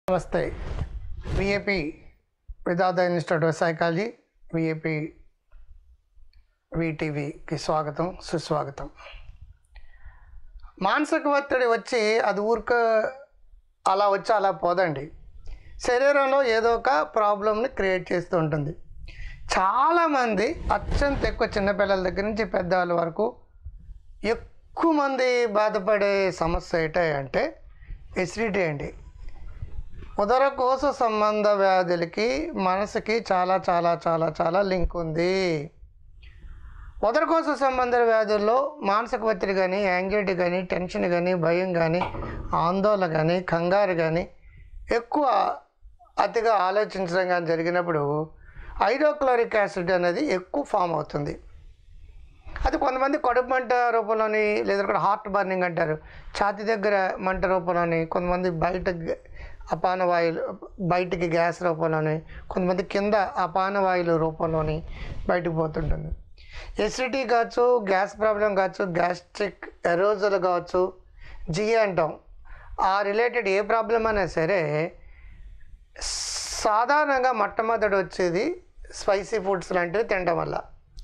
నమస్తే విఏపి విదాద institute of psychology VAP విటీవీకి స్వాగతం సుస్వాగతం మానసిక ఒత్తిడి వచ్చి అది ఊరిక అలా వచ్చి అలా పోదండి శరీరంలో ఏదో ఒక ప్రాబ్లమ్ని క్రియేట్ చేస్తూ ఉంటుంది చాలామంది అత్యంత ఎక్కువ చిన్నపిల్లల దగ్గర నుంచి పెద్దవాళ్ళ వరకు ఎక్కువ మంది బాధపడే సమస్య ఏంటంటే ఎసిడిటీ అండి ఉదరకోశ సంబంధ వ్యాధులకి మనసుకి చాలా చాలా చాలా చాలా లింక్ ఉంది ఉదరకోశ సంబంధ వ్యాధుల్లో మానసిక ఒత్తిడి కానీ యాంగ్జైటీ కానీ టెన్షన్ కానీ భయం కానీ ఆందోళన కానీ కంగారు కానీ ఎక్కువ అతిగా ఆలోచించడం కానీ జరిగినప్పుడు హైడ్రోక్లోరిక్ యాసిడ్ అనేది ఎక్కువ ఫామ్ అవుతుంది అది కొంతమంది కడుపు మంట రూపంలోని లేదా కూడా హార్ట్ బర్నింగ్ అంటారు ఛాతి దగ్గర మంట రూపంలోని కొంతమంది బయట గ- అపాన వాయువులు బయటికి గ్యాస్ రూపంలోని కొంతమంది కింద అపాన వాయువుల రూపంలోని బయటకు పోతుంటుంది ఎసిడిటీ కావచ్చు గ్యాస్ ప్రాబ్లం కావచ్చు గ్యాస్ట్రిక్ ఎరోజల్ కావచ్చు జిఏ అంటాం ఆ రిలేటెడ్ ఏ ప్రాబ్లం అయినా సరే సాధారణంగా మొట్టమొదటి వచ్చేది స్పైసీ ఫుడ్స్ లాంటివి తినడం వల్ల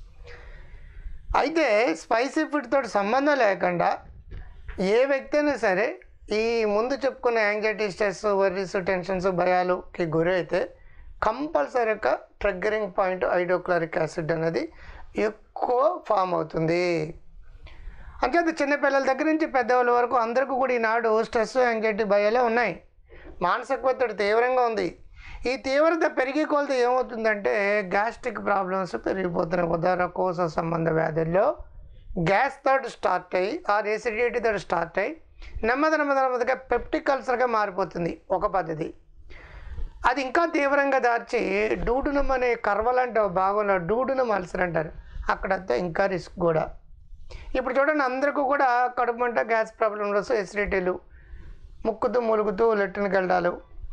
అయితే స్పైసీ ఫుడ్ తోటి సంబంధం లేకుండా ఏ వ్యక్తి అయినా సరే ఈ ముందు చెప్పుకున్న యాంగ్జైటీ స్ట్రెస్ వర్రీస్ టెన్షన్స్ భయాలుకి గురైతే కంపల్సరీగా ట్రిగ్గరింగ్ పాయింట్ హైడ్రోక్లోరిక్ యాసిడ్ అనేది ఎక్కువ ఫామ్ అవుతుంది అంచేత చిన్నపిల్లల దగ్గర నుంచి పెద్దవాళ్ళ వరకు అందరికీ కూడా ఈనాడు స్ట్రెస్ యాంగ్జైటీ భయాలే ఉన్నాయి మానసిక ఒత్తిడి తీవ్రంగా ఉంది ఈ తీవ్రత పెరిగి కొలత ఏమవుతుందంటే గ్యాస్ట్రిక్ ప్రాబ్లమ్స్ పెరిగిపోతున్నాయి ఉదరకోశ సంబంధ వ్యాధుల్లో గ్యాస్ తోటి స్టార్ట్ అయ్యి ఆ ఎసిడిటీ తోటి స్టార్ట్ అయ్యి నెమ్మది నెమ్మది నెమ్మదిగా పెప్టిక్ అల్సర్గా మారిపోతుంది ఒక పద్ధతి అది ఇంకా తీవ్రంగా దార్చి డూడునం అనే కర్వలంటే ఒక భాగంలో డూడునం అల్సర్ అంటారు అక్కడంతా ఇంకా రిస్క్ కూడా ఇప్పుడు చూడండి అందరికీ కూడా కడుపు మంట గ్యాస్ ప్రాబ్లమ్స్ ఎసిడిటీలు ముక్కుతూ ములుగుతూ లెట్రిన్కి వెళ్ళడాలు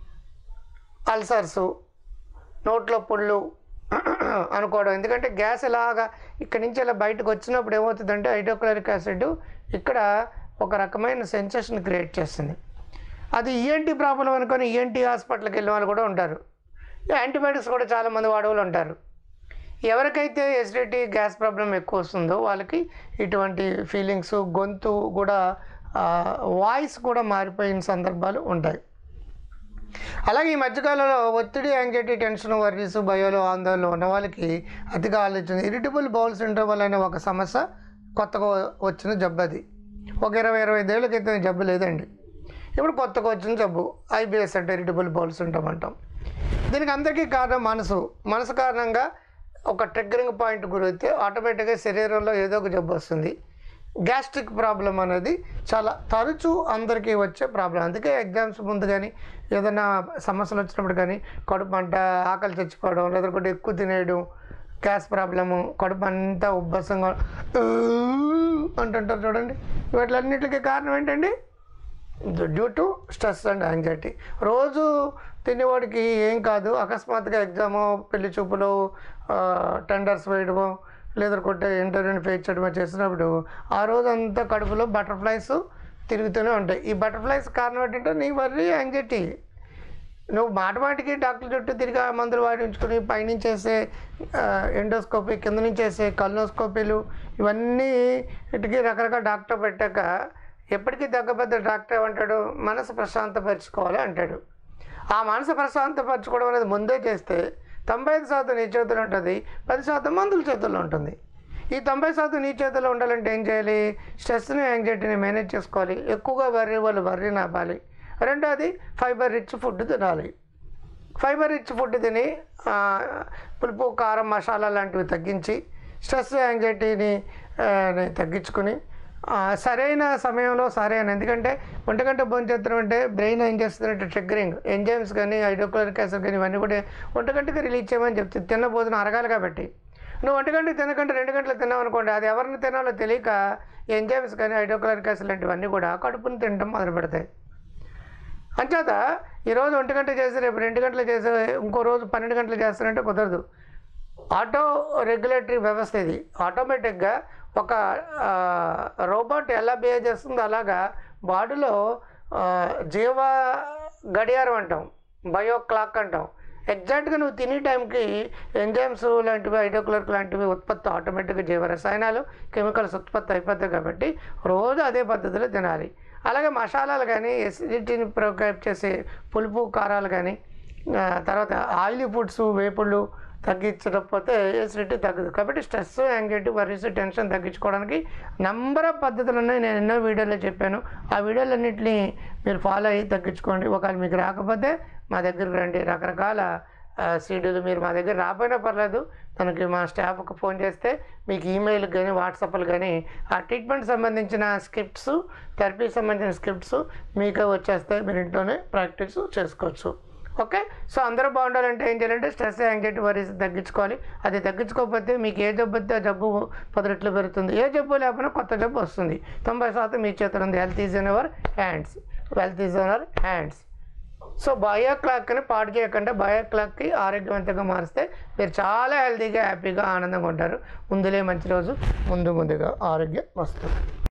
అల్సర్స్ నోట్లో పుళ్ళు అనుకోవడం ఎందుకంటే గ్యాస్ ఇలాగా ఇక్కడి నుంచి ఇలా బయటకు వచ్చినప్పుడు ఏమవుతుందంటే హైడ్రోక్లోరిక్ యాసిడ్ ఇక్కడ ఒక రకమైన సెన్సేషన్ క్రియేట్ చేస్తుంది అది ఈఎన్టీ ప్రాబ్లం అనుకొని ఈఎన్టీ హాస్పిటల్కి వెళ్ళిన వాళ్ళు కూడా ఉంటారు యాంటీబయాటిక్స్ కూడా చాలామంది వాడవాళ్ళు ఉంటారు ఎవరికైతే ఎసిడిటీ గ్యాస్ ప్రాబ్లం ఎక్కువ వస్తుందో వాళ్ళకి ఇటువంటి ఫీలింగ్స్ గొంతు కూడా వాయిస్ కూడా మారిపోయిన సందర్భాలు ఉంటాయి అలాగే ఈ మధ్యకాలంలో ఒత్తిడి యాంగ్జైటీ టెన్షన్ వర్రీస్ భయాలు ఆందోళన ఉన్న వాళ్ళకి అతిగా ఆలోచన ఇరిటబుల్ బౌల్ సిండ్రోమ్ అనే ఒక సమస్య కొత్తగా వచ్చిన జబ్బు అది ఒక ఇరవై ఇరవై ఐదేళ్ల క్రితం ఈ జబ్బు లేదండి ఇప్పుడు కొత్తగా వచ్చిన జబ్బు ఐబిఎస్ అంటే ఇరిటబుల్ బౌల్ సిండ్రోమ్ అంటాం దీనికి అందరికీ కారణం మనసు మనసు కారణంగా ఒక ట్రిగ్గరింగ్ పాయింట్ గురైతే ఆటోమేటిక్గా శరీరంలో ఏదో ఒక జబ్బు వస్తుంది గ్యాస్ట్రిక్ ప్రాబ్లం అనేది చాలా తరచూ అందరికీ వచ్చే ప్రాబ్లం అందుకే ఎగ్జామ్స్ ముందు కానీ ఏదైనా సమస్యలు వచ్చినప్పుడు కానీ కడుపు మంట ఆకలి చచ్చిపోవడం లేదంటే ఎక్కువ తినేయడం గ్యాస్ ప్రాబ్లము కడుపు అంతా ఉబ్బసంగా అంటుంటారు చూడండి వీటిలన్నిటికీ కారణం ఏంటండి due to stress and anxiety రోజు తినేవాడికి ఏం కాదు అకస్మాత్తుగా ఎగ్జాము పెళ్లి చూపులు టెండర్స్ వేయడము లేదా కొట్టే ఇంటర్వ్యూని ఫేస్ చేయడమో చేసినప్పుడు ఆ రోజు అంతా కడుపులో బటర్ఫ్లైస్ తిరుగుతూనే ఉంటాయి ఈ బటర్ఫ్లైస్ కారణం ఏంటంటే నీ వర్రీ యాంగ్జైటీ నువ్వు మాట మాటికి డాక్టర్ చుట్టూ తిరిగి ఆ మందులు వాడించుకుని పైనుంచి వేసే ఎండోస్కోపీ కింద నుంచి వేసే కల్నోస్కోపీలు ఇవన్నీ ఇటుకి రకరకాల డాక్టర్ పెట్టాక ఎప్పటికీ తగ్గబద్ద డాక్టర్ ఏమంటాడు మనసు ప్రశాంతపరచుకోవాలి అంటాడు ఆ మనసు ప్రశాంతపరచుకోవడం అనేది ముందే చేస్తే తొంభై ఐదు శాతం నీ చేతుల్లో ఉంటుంది పది శాతం మందుల చేతుల్లో ఉంటుంది ఈ తొంభై శాతం నీ చేతుల్లో ఉండాలంటే ఏం చేయాలి స్ట్రెస్ని యాంగ్జైటీని మేనేజ్ చేసుకోవాలి ఎక్కువగా వర్రీ వాళ్ళు వర్రీ నాపాలి రెండోది ఫైబర్ రిచ్ ఫుడ్ తినాలి ఫైబర్ రిచ్ ఫుడ్ తిని ఆ, పులుపు కారం మసాలా లాంటివి తగ్గించి స్ట్రెస్ యాంగ్జైటీని ఆ, ని తగ్గించుకుని ఆ, సరైన సమయంలో సరైన ఎందుకంటే ఒంటి గంట భోంచేత్తడం అంటే బ్రెయిన్ ఏం చేస్తుందంటే ట్రిగ్గరింగ్ ఎంజైమ్స్ కానీ హైడ్రోక్లోరిక్ యాసిడ్ కానీ ఇవన్నీ కూడా ఒంటి గంటకి రిలీజ్ చేయమని చెప్తుంది తిన్న భోజనం అరగాలి కాబట్టి నువ్వు ఒంటి గంటకి తినకంటే రెండు గంటలు తిన్నావు అనుకోండి అది ఎవరిని తినాలో తెలియక ఎంజైమ్స్ కానీ హైడ్రోక్లోరిక్ యాసిడ్ లాంటివన్నీ కూడా కడుపుని తినడం మొదలు పెడతాయి అంచేత ఈరోజు ఒంటి గంట చేసి రేపు రెండు గంటలు చేసి ఇంకో రోజు పన్నెండు గంటలు చేస్తారంటే కుదరదు ఆటో రెగ్యులేటరీ వ్యవస్థ ఇది ఆటోమేటిక్గా ఒక రోబోట్ ఎలా బిహేవ్ చేస్తుందో అలాగా బాడీలో ఆ, జీవ గడియారం అంటాం బయో క్లాక్ అంటాం ఎగ్జాక్ట్గా నువ్వు తినే టైంకి ఎంజైమ్స్ లాంటివి హైడ్రోక్లర్క్ లాంటివి ఉత్పత్తి ఆటోమేటిక్గా జీవ రసాయనాలు కెమికల్స్ ఉత్పత్తి అయిపోతాయి కాబట్టి రోజు అదే పద్ధతిలో తినాలి అలాగే మసాలాలు కానీ ఎసిడిటీని ప్రొవైడ్ చేసే పులుపు కారాలు కానీ ఆ, తర్వాత ఆయిలీ ఫుడ్స్ వేపుళ్ళు తగ్గించకపోతే ఎసిడిటీ తగ్గదు కాబట్టి స్ట్రెస్ యాంగ్జైటీ వరీస్ టెన్షన్ తగ్గించుకోవడానికి నంబర్ ఆఫ్ పద్ధతులు ఉన్నాయి నేను ఎన్నో వీడియోలో చెప్పాను ఆ వీడియోలన్నింటినీ మీరు ఫాలో అయ్యి తగ్గించుకోండి ఒకవేళ మీకు రాకపోతే మా దగ్గరికి రండి రకరకాల ఆ, సీడీలు మీరు మా దగ్గర రాకపోయినా పర్లేదు తనకి మా స్టాఫ్కి ఫోన్ చేస్తే మీకు ఈమెయిల్ కానీ వాట్సాప్లు కానీ ఆ ట్రీట్మెంట్ సంబంధించిన స్క్రిప్ట్స్ థెరపీకి సంబంధించిన స్క్రిప్ట్స్ మీకు వచ్చేస్తాయి మీరు ఇంట్లోనే ప్రాక్టీస్ చేసుకోవచ్చు ఓకే సో అందరూ బాగుండాలంటే ఏం చేయాలంటే స్ట్రెస్ యాంగ్జైటీ వరీస్ తగ్గించుకోవాలి అది తగ్గించుకోకపోతే మీకు ఏ జబ్బు వస్తే ఆ జబ్బు పది రెట్లు పెరుగుతుంది ఏ జబ్బు లేకపోయినా కొత్త జబ్బు వస్తుంది తొంభై శాతం మీ చేతులు ఉంది health is in our hands wealth is in our hands so bio క్లాక్ని పాడు చేయకుండా బయో క్లాక్కి ఆరోగ్యవంతంగా మారిస్తే మీరు చాలా హెల్తీగా హ్యాపీగా ఆనందంగా ఉంటారు ముందులే మంచి రోజు ముందు ముందుగా ఆరోగ్యం వస్తుంది